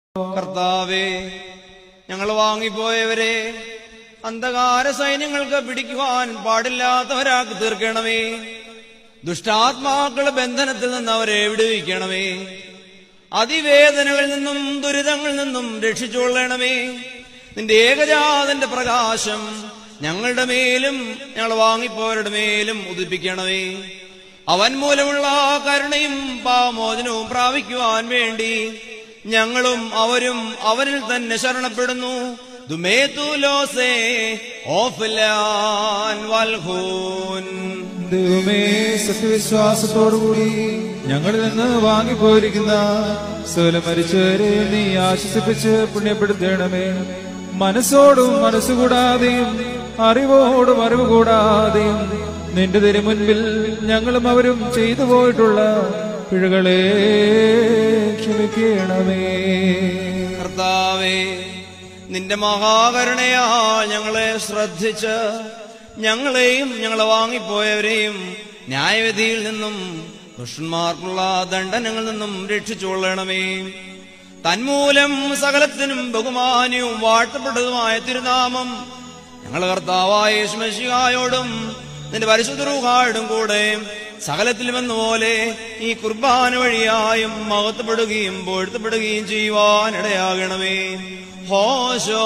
കർത്താവേ ഞങ്ങൾ വാങ്ങിപ്പോയവരെ അന്ധകാര സൈന്യങ്ങൾക്ക് പിടിക്കുവാൻ പാടില്ലാത്തവരാക്കി തീർക്കണമേ ദുഷ്ടാത്മാക്കളുടെ ബന്ധനത്തിൽ നിന്ന് അവരെ വിടുവിക്കണമേ അതിവേദനകളിൽ നിന്നും ദുരിതങ്ങളിൽ നിന്നും രക്ഷിച്ചുകൊള്ളണമേ നിന്റെ ഏകജാതന്റെ പ്രകാശം ഞങ്ങളുടെ മേലും ഞങ്ങൾ വാങ്ങിപ്പോയവരുടെ മേലും ഉദിപ്പിക്കണമേ അവൻ മൂലമുള്ള കരുണയും പാമോചനവും പ്രാപിക്കുവാൻ വേണ്ടി ഞങ്ങളും അവരും അവരിൽ തന്നെ ശരണപ്പെടുന്നു ദുമേതുലോസേ ഓഫ്ലാൻ വൽഹൂൻ ദൈവമേ സത്യവിശ്വാസത്തോടുകൂടി ഞങ്ങളിൽ നിന്ന് വാങ്ങിപ്പോയിരിക്കുന്ന സകല മരിച്ചവരെ നീ ആശ്വസിപ്പിച്ച് പുണ്യപ്പെടുത്തണമേ മനസ്സോടും മനസ്സുകൂടാതെയും അറിവോടും അറിവ് കൂടാതെയും നിന്റെ തിരുമുൻപിൽ ഞങ്ങളും അവരും ചെയ്തു പോയിട്ടുള്ള പിഴകളെ ക്ഷമിക്കണമേ കർത്താവേ നിന്റെ മഹാകരുണയാ ഞങ്ങളെ ശ്രദ്ധിച്ച് ഞങ്ങളെയും ഞങ്ങളെ വാങ്ങിപ്പോയവരെയും ന്യായവിധിയിൽ നിന്നും ദുഷ്ടന്മാർക്കുള്ള ദണ്ഡനങ്ങളിൽ നിന്നും രക്ഷിച്ചുകൊള്ളണമേ തന്മൂലം സകലത്തിനും ബഹുമാന്യവും വാഴ്ത്തപ്പെട്ടതുമായ തിരുനാമം ഞങ്ങൾ കർത്താവായ യേശുമശിഹായോടും നിന്റെ പരിശുദ്ധരൂഹായോടും കൂടെ സകലത്തിലും എന്ന പോലെ ഈ കുർബാന വഴിയായും മഹത്വപ്പെടുകയും പൊഴുത്തപ്പെടുകയും ചെയ്യുവാൻ ഇടയാകണമേ ഹോശോ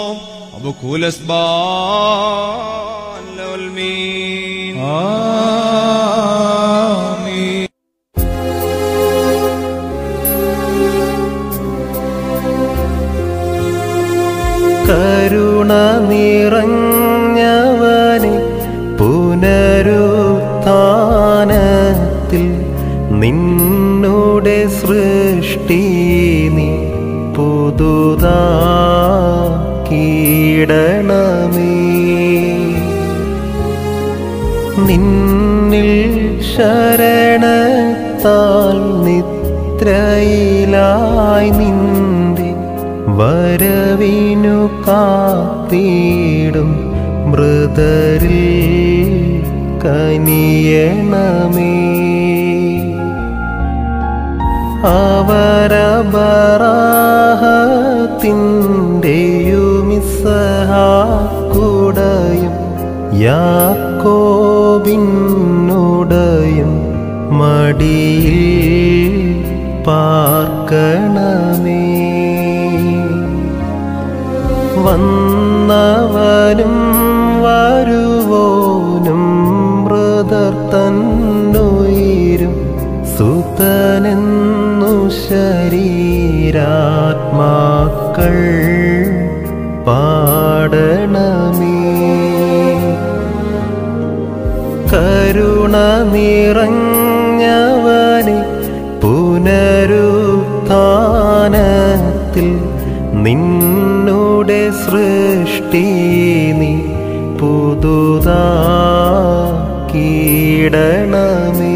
അബുഖുലസ്ബാൻ ആമീൻ കരുണ നിറഞ്ഞവനെ പുനരുത്ഥാനത്തിൽ നിന്നുടെ സൃഷ്ടി നീ പുതുതാക്കിയിടണമേ നിന്നിൽ ശരണത്താൽ നിദ്രയിലായി നിന്റെ വരവിനു കാത്തിടും മൃതരിൽ കനിയണമേ അവരബറാഹത്തിൻ്റെയുമിസഹാക്കുടയും യാക്കോബിന്നുടയും മടിയിൽ പാർക്കണമേ വന്നവനും വരുവോനും മൃതർ തന്നുയിരും സുതനെന്നു ശരീരാത്മാക്കൾ പാടണമേ കരുണ നിറഞ്ഞവനെ പുനരുത്ഥാനത്തിൽ നിന്നുടെ സൃഷ്ടി നീ പുതുതാക്കിയിടണമേ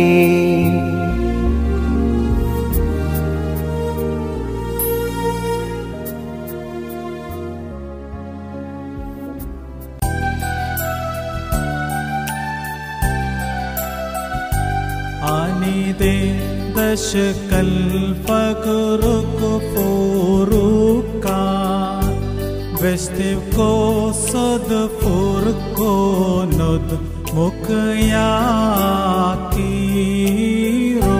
आनिदे दश कल्पगुरुक फोरुका Vestiv ko sod furko nod mukyakiro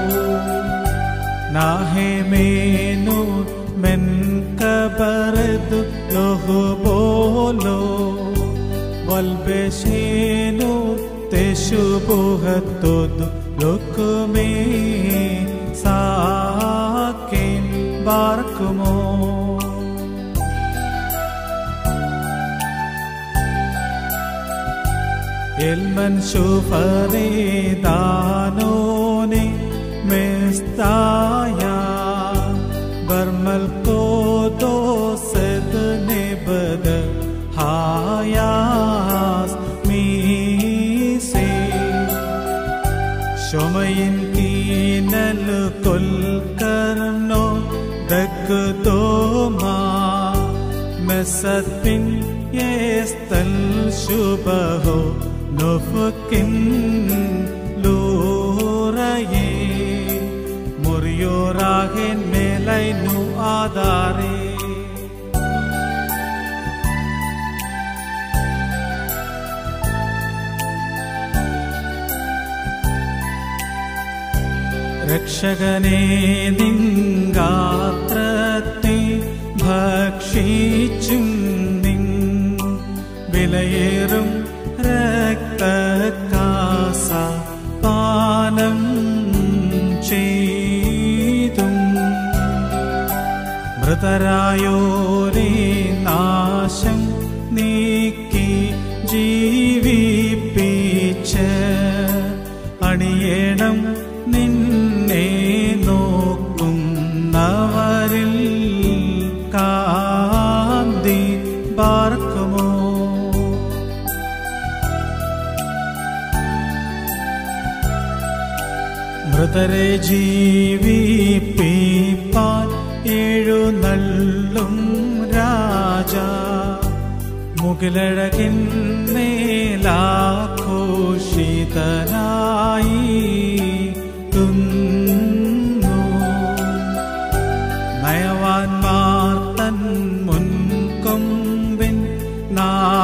Nahe menu men kabared loh bolo والبشين تشبه التد لكمي ساكن باركمو المنشوف ريدانوني مستايا برمل كودو سدني بد هاياس ميسي شومين كينل كل كرنو دك دوما مسد يستل شبه نفك لوري مري Mayoragen melay nu adare രക്ഷകനെ നിങ്കാത്രത്തെ ഭക്ഷിച്ചും നിൻ വിലയേറും രക്തക്കാസ പാനം ചെയ്തും മൃതരായോരേ നാശം നീക്കി ജീവിപ്പിച്ച് അണിയണം നിന്നെ നോക്കുന്നവരിൽ കാന്തി പാർക്കുമോ മൃതരെ ജീവിപ്പിപ്പാൻ എഴുന്നള്ളും രാജ മുകിലഴകിൻ മേലാഘോഷിതനായി തുന്നു നയവാൻമാർ തൻ മുൻകൊമ്പിൻ നാ